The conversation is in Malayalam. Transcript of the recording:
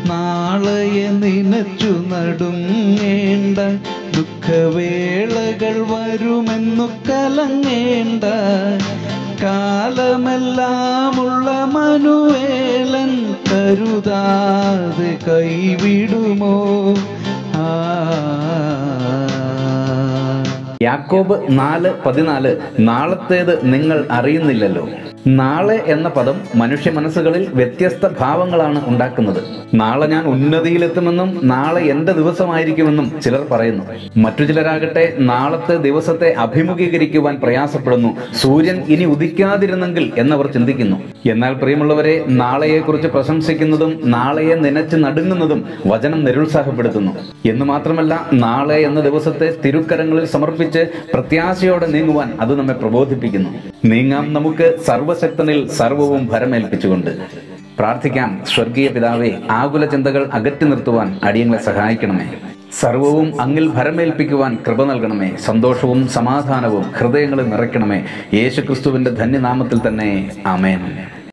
നാളെയെ നിനച്ചു നടുങ്ങേണ്ട ദുഃഖവേളകൾ വരുമെന്നു കലങ്ങേണ്ട കാലമെല്ലാമുള്ള മനുവേലൻ കരുതാതെ കൈവിടുമോ ആ യാക്കോബ് നാല് പതിനാല് നാളത്തേത് നിങ്ങൾ അറിയുന്നില്ലല്ലോ നാളെ എന്ന പദം മനുഷ്യ മനസ്സുകളിൽ വ്യത്യസ്ത ഭാവങ്ങളാണ് ഉണ്ടാക്കുന്നത് നാളെ ഞാൻ ഉന്നതിയിലെത്തുമെന്നും നാളെ എന്റെ ദിവസമായിരിക്കുമെന്നും ചിലർ പറയുന്നു മറ്റു ചിലരാകട്ടെ നാളത്തെ ദിവസത്തെ അഭിമുഖീകരിക്കുവാൻ പ്രയാസപ്പെടുന്നു സൂര്യൻ ഇനി ഉദിക്കാതിരുന്നെങ്കിൽ എന്നവർ ചിന്തിക്കുന്നു എന്നാൽ പ്രിയമുള്ളവരെ നാളെയെക്കുറിച്ച് പ്രശംസിക്കുന്നതും നാളെയെ നനച്ച് നടുങ്ങുന്നതും വചനം നിരുത്സാഹപ്പെടുത്തുന്നു എന്ന് മാത്രമല്ല നാളെ എന്ന ദിവസത്തെ തിരുക്കരങ്ങളിൽ സമർപ്പിച്ച് പ്രത്യാശയോടെ നീങ്ങുവാൻ അത് നമ്മെ പ്രബോധിപ്പിക്കുന്നു നീങ്ങാം നമുക്ക് സർവശക്തനിൽ സർവവും ഭരമേൽപ്പിച്ചുകൊണ്ട് പ്രാർത്ഥിക്കാം സ്വർഗീയ പിതാവേ ആകുല ചിന്തകൾ അകറ്റി നിർത്തുവാൻ അടിയങ്ങളെ സഹായിക്കണമേ സർവവും അങ്ങിൽ ഭരമേൽപ്പിക്കുവാൻ കൃപ നൽകണമേ സന്തോഷവും സമാധാനവും ഹൃദയങ്ങളിൽ നിറയ്ക്കണമേ യേശുക്രിസ്തുവിന്റെ ധന്യനാമത്തിൽ തന്നെ ആമേൻ